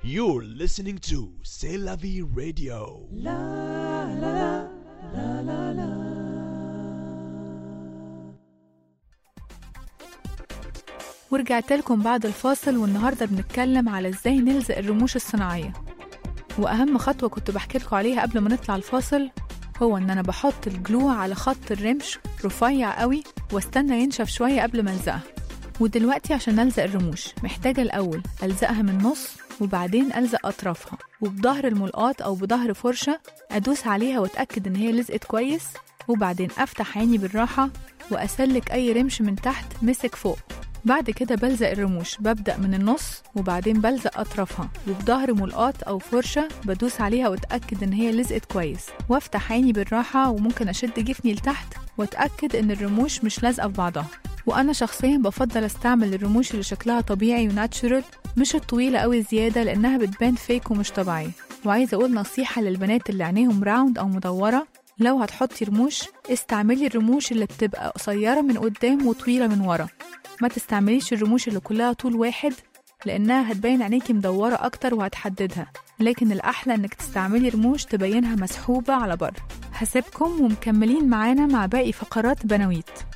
You're listening to C'est la vie radio. ورجعت لكم بعد الفاصل والنهاردة بنتكلم على ازاي نلزق الرموش الصناعية وأهم خطوة كنت بحكي لكم عليها قبل ما نطلع الفاصل هو إن أنا بحط الجلو على خط الرمش رفيع قوي واستنى ينشف شوية قبل ما ألزقها ودلوقتي عشان ألزق الرموش محتاجة الأول ألزقها من النص وبعدين ألزق أطرافها وبظهر الملقاط أو بظهر فرشة أدوس عليها وأتأكد إن هي لزقت كويس وبعدين أفتح عيني بالراحة وأسلك أي رمش من تحت مسك فوق بعد كده بلزق الرموش ببدأ من النص وبعدين بلزق أطرافها وبظهر ملقاط أو فرشة بدوس عليها وأتأكد إن هي لزقت كويس وأفتح عيني بالراحة وممكن أشد جفني لتحت وأتأكد إن الرموش مش لازقة في بعضها وأنا شخصيا بفضل أستعمل الرموش اللي شكلها طبيعي وناتشورال مش الطويلة أوي زيادة لأنها بتبان فيك ومش طبيعية وعايزة أقول نصيحة للبنات اللي عينيهم راوند أو مدورة لو هتحطي رموش استعملي الرموش اللي بتبقى قصيرة من قدام وطويلة من ورا ما تستعمليش الرموش اللي كلها طول واحد لأنها هتبين عينيكي مدورة أكتر وهتحددها لكن الأحلى إنك تستعملي رموش تبينها مسحوبة على بر هسيبكم ومكملين معانا مع باقي فقرات بناويت